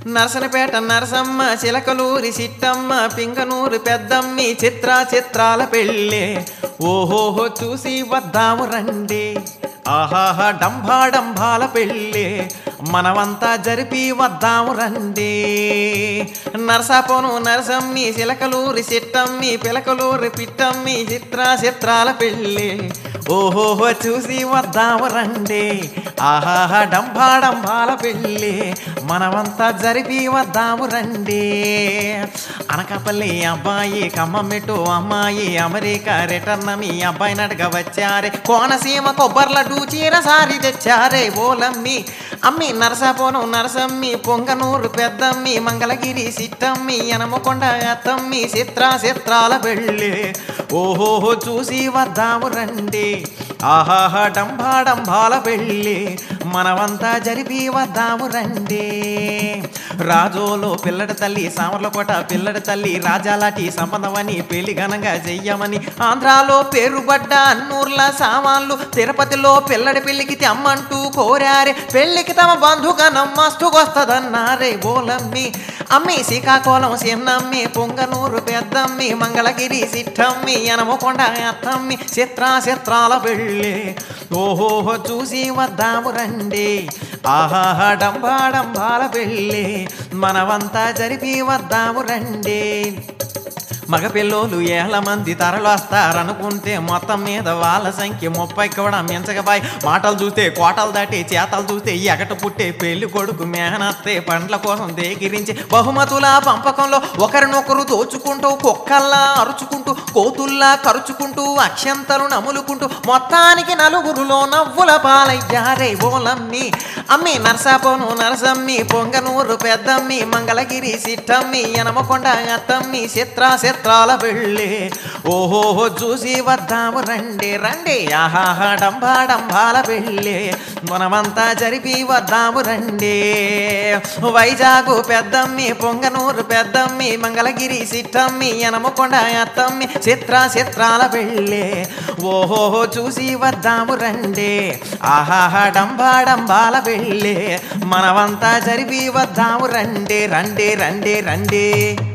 నరసనపేట నరసమ్మ చిలకలూరి సిట్టమ్మ పింగనూరు పెద్దమ్మి చిత్ర చిత్రాల పెళ్ళే ఓహోహో చూసి వద్దాము రండి ఆహాహా డంభాడంభాల పెళ్ళే మనమంతా జరిపి వద్దాము రండి నరసాపోను నరసమ్మి చిలకలూరి సిట్టమ్మి పిలకలూరి పిట్టమ్మి చిత్ర చిత్రాల పెళ్ళే ఓహోహో చూసి వద్దాము రండి ఆహాహా డంభాడంభాల పెళ్ళి మనమంతా జరిపి వద్దాము రండి అనకాపల్లి అబ్బాయి కమ్మమెట్టు అమ్మాయి అమెరికా రిటర్న్ మీ అబ్బాయి నడక వచ్చారే కోనసీమ కొబ్బర్లడ్డు చీర సారి తెచ్చారే ఓలమ్మి అమ్మి నరసాపోను నరసమ్మి పొంగనూరు పెద్దమ్మి మంగళగిరి సిట్టమ్మి యనమకొండ అత్తమ్మి చిత్ర చిత్రాల పెళ్ళి ఓహోహో చూసి వద్దాము రండి ఆహాహా డంభాడంభాల పెళ్ళి మనమంతా జరిపి వద్దాము రండి రాజోలో పిల్లడి తల్లి సామర్లకోట పిల్లడి తల్లి రాజాలాటి సంబంధమని పెళ్లి ఘనంగా చెయ్యమని ఆంధ్రాలో పేరుబడ్డ అన్నూర్ల సామాన్లు తిరుపతిలో పిల్లడి పెళ్లికి తెమ్మంటూ కోరారే పెళ్లికి తమ బంధుగణం మస్తుకొస్తదన్నారే బోలమ్మి అమ్మి శ్రీకాకుళం చిన్నమ్మి పొంగనూరు పెద్దమ్మి మంగళగిరి సిట్టమ్మి యనమకొండ అత్తమ్మి చిత్ర చిత్రాల పెళ్ళి ఓహోహో చూసి వద్దాము రండి ఆహాహా డంబాడంబాల పెళ్ళి మనవంతా జరిపి వద్దాము రండి మగ పిల్లోలు ఏళ్ళ మంది తరలొస్తారనుకుంటే మొత్తం మీద వాళ్ళ సంఖ్య ముప్పై కూడా మించకబాయ్ మాటలు చూస్తే కోటలు దాటి చేతలు చూస్తే ఎగట పుట్టే పెళ్లి కొడుకు మేనత్తే పండ్ల కోసం దేగిరించి బహుమతుల పంపకంలో ఒకరినొకరు దోచుకుంటూ కుక్కల్లా అరుచుకుంటూ కోతుల్లా కరుచుకుంటూ అక్షంతలు నములుకుంటూ మొత్తానికి నలుగురులో నవ్వుల పాలయ్యారే ఓలమ్మి అమ్మి నరసాపోను నరసమ్మి పొంగనూరు పెద్దమ్మి మంగళగిరి సిట్టమ్మి యనమకొండ అత్తమ్మి చిత్ర చిత్రాల పెళ్ళి ఓహోహో చూసి వద్దాము రండి రండి ఆహాహా డంబాడంబాల పెళ్ళి మనమంతా జరిపి వద్దాము రండి వైజాగు పెద్దమ్మి పొంగనూరు పెద్దమ్మి మంగళగిరి సిట్టమ్మి యనమకొండ అత్తమ్మి చిత్ర చిత్రాల పెళ్ళి ఓహోహో చూసి వద్దాము రండి ఆహాహా డంబాడంబాల పెళ్ళి మనమంతా జరిపి వద్దాము రండి రండి రండి రండి